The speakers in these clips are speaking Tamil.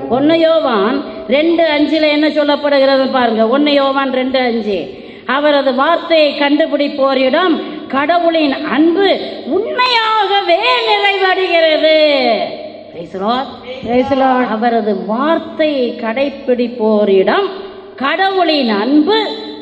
ஒன்னு யோவான் ரெண்டு அஞ்சுல என்ன சொல்லப்படுகிறது பாருங்க ஒன்னு யோவான் ரெண்டு அஞ்சு அவரது வார்த்தையை கண்டுபிடிப்போரிடம் கடவுளின் அன்பு உண்மையாகவே நிறைவடைகிறது Praise the Lord. Praise the Lord. அவரது வார்த்தையை கடைப்பிடிப்போரிடம் கடவுளின் அன்பு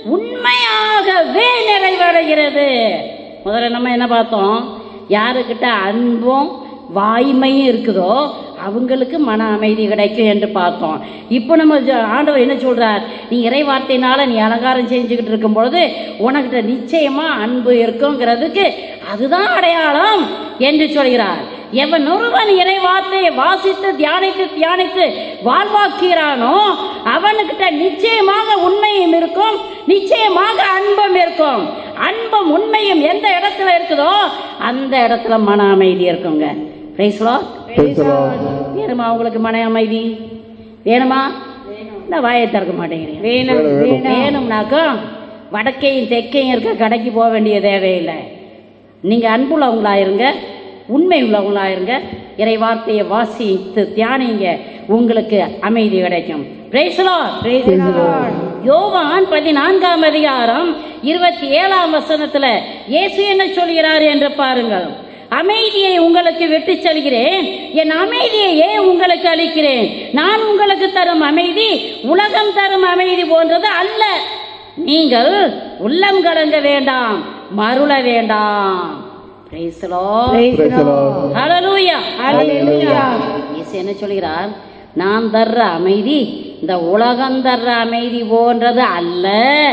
உண்மையாகவே நிறைவடைகிறது முதல்ல நம்ம என்ன பார்த்தோம் யாருக்கிட்ட அன்பும் வாய்மையும் இருக்குதோ அவங்களுக்கு மன அமைதி கிடைக்கும் என்று பார்த்தோம் இப்போ நம்ம ஜ- ஆண்டவர் என்ன சொல்றார் நீ இறை வார்த்தையினால நீ அலங்காரம் செஞ்சுக்கிட்டு இருக்கும் பொழுது உனக்கிட்ட நிச்சயமா அன்பு இருக்குங்கிறதுக்கு அதுதான் அடையாளம் என்று சொல்கிறார் எவன் ஒருவன் இறை வார்த்தையை வாசித்து தியானித்து தியானித்து வாழ்வாக்கிறானோ அவனுக்கிட்ட நிச்சயமாக உண்மையும் இருக்கும் நிச்சயமாக அன்பும் இருக்கும் அன்பும் உண்மையும் எந்த இடத்துல இருக்குதோ அந்த இடத்துல மன அமைதி இருக்குங்க Praise the Lord. Praise the Lord. வேணுமா உங்களுக்கு மன அமைதி வேணுமா இந்த வாயை திறக்க மாட்டேங்கிறீங்க வேணும் வேணும், வேணும். வேணும் வேணும்னாக்கா வடக்கையும் தெற்கையும் இருக்க கடைக்கு போக வேண்டிய தேவையில்லை நீங்க அன்புள்ளவங்களா இருங்க உண்மை உள்ளவங்களா இருங்க இறை வார்த்தையை வாசித்து தியானிங்க உங்களுக்கு அமைதி கிடைக்கும் Praise the Lord. Praise the Lord. யோவான் பதினான்காம் அதிகாரம் இருபத்தி ஏழாம் வசனத்துல இயேசு என்ன சொல்கிறார் என்று பாருங்கள் அமைதியை உங்களுக்கு விட்டு செல்கிறேன் என் அமைதியையே உங்களுக்கு அளிக்கிறேன் நான் உங்களுக்கு தரும் அமைதி உலகம் தரும் அமைதி போன்றது அல்ல நீங்கள் உள்ளம் கலங்க வேண்டாம் மருள வேண்டாம் Praise the Lord. Praise the Praise the Lord. Lord. Hallelujah. Hallelujah. இயேசு என்ன சொல்கிறார் நான் தர்ற அமைதி இந்த உலகம் தர்ற அமைதி போன்றது அல்ல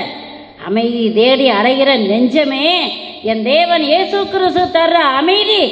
அமைதி தேடி அடைகிற நெஞ்சமே என் தேவன் இயேசு கிறிஸ்து தர்ற அமைதி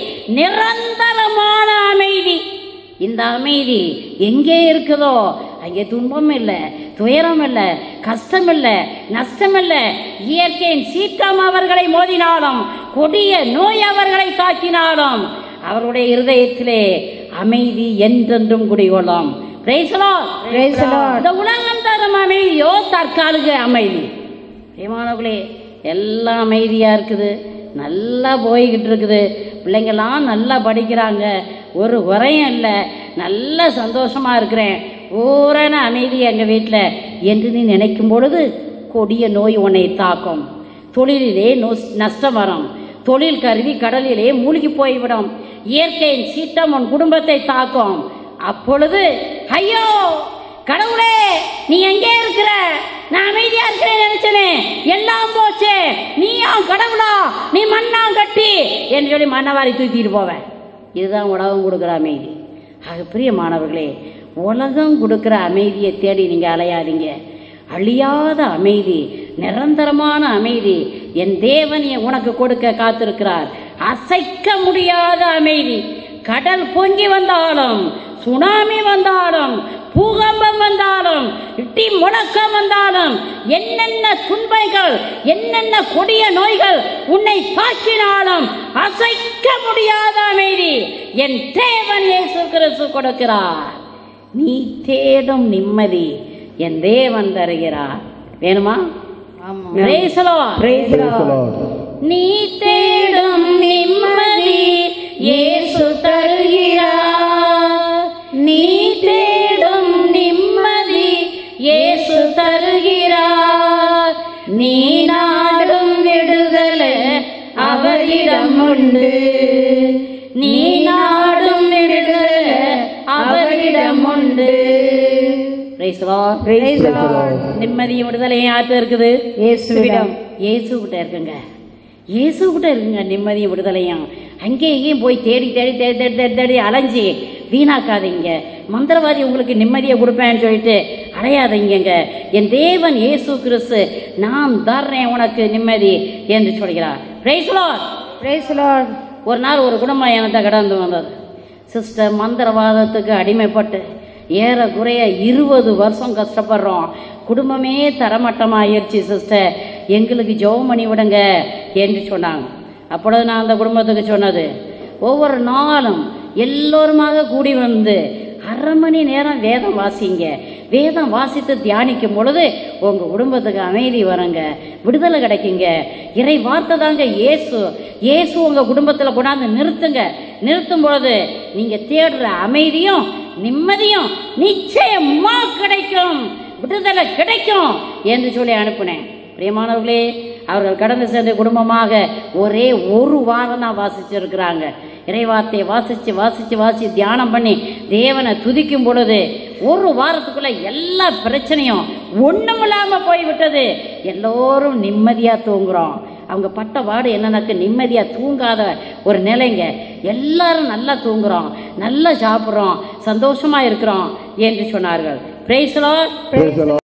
நிரந்தரமான அமைதி இந்த அமைதி எங்கே இருக்குதோ அங்கே துன்பம் இல்லை துயரம் இல்லை கஷ்டம் இல்லை நஷ்டம் இல்லை இயற்கையின் சீற்றம் அவர்களை மோதினாலும் கொடிய நோய் அவர்களை தாக்கினாலும் அவருடைய இருதயத்திலே அமைதி என்றென்றும் குடிகொள்ளும் Praise the Lord. Praise the Lord. இந்த உலகம் தரும் அமைதியோ தற்காலிக அமைதி பிரியமானவர்களே எல்லாம் அமைதியா இருக்குது நல்லா போய்கிட்டு இருக்குது பிள்ளைங்கெல்லாம் நல்லா படிக்கிறாங்க ஒரு குறையும் இல்லை நல்ல சந்தோஷமா இருக்கிறேன் பூரண அமைதி எங்க வீட்டில் என்று நீ நினைக்கும் பொழுது கொடிய நோய் உன்னை தாக்கும் தொழிலிலே நொஸ்- நஷ்டம் வரும் தொழில் கருவி கடலிலே மூழ்கி போய்விடும் இயற்கையின் சீற்றம் உன் குடும்பத்தை தாக்கும் அப்பொழுது ஐயோ கடவுளே நீ எங்கே இருக்கிற நான் அமைதியா இருக்கிறேன் நினைச்சனே எல்லாம் போச்சே நீயா கடவுளா நீ மண்ணா கட்டி என்று சொல்லி மண்ணவாரி தூக்கிட்டு போவேன் இதுதான் உலகம் கொடுக்குற அமைதி ஆக பிரியமானவர்களே உலகம் கொடுக்குற அமைதியை தேடி நீங்க அலையாதீங்க அழியாத அமைதி நிரந்தரமான அமைதி என் தேவன் என் உனக்கு கொடுக்க காத்திருக்கிறார் அசைக்க முடியாத அமைதி கடல் பொங்கி வந்தாலும் சுனாமி வந்தாலும் பூகம்பம் வந்தாலும் இட்டி முழக்கம் வந்தாலும் என்னென்ன துன்பைகள் என்னென்ன கொடிய நோய்கள் உன்னை தாக்கினாலும் அசைக்க முடியாத அமைதி என் தேவன் இயேசு கிறிஸ்து கொடுக்கிறார் நீ தேடும் நிம்மதி என் தேவன் தருகிறார் வேணுமா ஆமா Praise the Lord. Praise the Praise the Lord. Lord. நீ தேடும் நிம்மதி இயேசு தருகிறார் நீ தேடும் நிம்மதி இயேசு தருகிறார் நீ நாடும் விடுதலை அவரிடம் உண்டு நீ நாடும் விடுதலை அவரிடம் உண்டு Praise the Lord. Praise the Praise the Lord. Lord. நிம்மதியும் விடுதலையும் யார்கிட்ட இருக்குது இயேசுவிடம் இயேசு கிட்ட இருக்குங்க இயேசு கிட்ட இருக்குங்க நிம்மதியும் விடுதலையும் அங்கேயும் இங்கேயும் போய் தேடி தேடி தேடி தேடி தேடி தேடி அலைஞ்சி வீணாக்காதீங்க மந்திரவாதி உங்களுக்கு நிம்மதியை கொடுப்பேன்னு சொல்லிட்டு அலையாதீங்கங்க என் தேவன் இயேசு கிறிஸ்து நான் தர்றேன் உனக்கு நிம்மதி என்று சொல்கிறார் Praise the Lord. Praise the Lord. ஒரு நாள் ஒரு குடும்பம் எனத்தை கடந்து வந்தது சிஸ்டர் மந்திரவாதத்துக்கு அடிமைப்பட்டு ஏறக்குறைய இருபது வருஷம் கஷ்டப்படுறோம் குடும்பமே தரமட்டமாயிருச்சு சிஸ்டர் எங்களுக்கு ஜெபம் பண்ணி விடுங்க என்று சொன்னாங்க அப்பொழுது நான் அந்த குடும்பத்துக்கு சொன்னது ஒவ்வொரு நாளும் எல்லோருமாக கூடி வந்து அரை மணி நேரம் வேதம் வாசிங்க வேதம் வாசித்து தியானிக்கும் பொழுது உங்க குடும்பத்துக்கு அமைதி வருங்க விடுதலை கிடைக்குங்க இறை வார்த்தை தாங்க இயேசு இயேசு உங்க குடும்பத்துல கொண்டாந்து நிறுத்துங்க நிறுத்தும் பொழுது நீங்க தேடுற அமைதியும் நிம்மதியும் நிச்சயமா கிடைக்கும் விடுதலை கிடைக்கும் என்று சொல்லி அனுப்புனேன் பிரியமானவர்களே அவர்கள் கடந்து சென்ற குடும்பமாக ஒரே ஒரு வாரம் தான் வாசிச்சிருக்கிறாங்க இறைவார்த்தையை வாசிச்சு வாசிச்சு வாசிச்சு தியானம் பண்ணி தேவனை துதிக்கும் பொழுது ஒரு வாரத்துக்குள்ள எல்லா பிரச்சனையும் ஒண்ணுமில்லாம போய்விட்டது எல்லோரும் நிம்மதியா தூங்குறோம் அவங்க பட்ட வாடு என்னன்னாக்க நிம்மதியா தூங்காத ஒரு நிலைங்க எல்லாரும் நல்லா தூங்குறோம் நல்லா சாப்பிட்றோம் சந்தோஷமா இருக்கிறோம் என்று சொன்னார்கள் பிரைஸ்லோ Praise the Lord.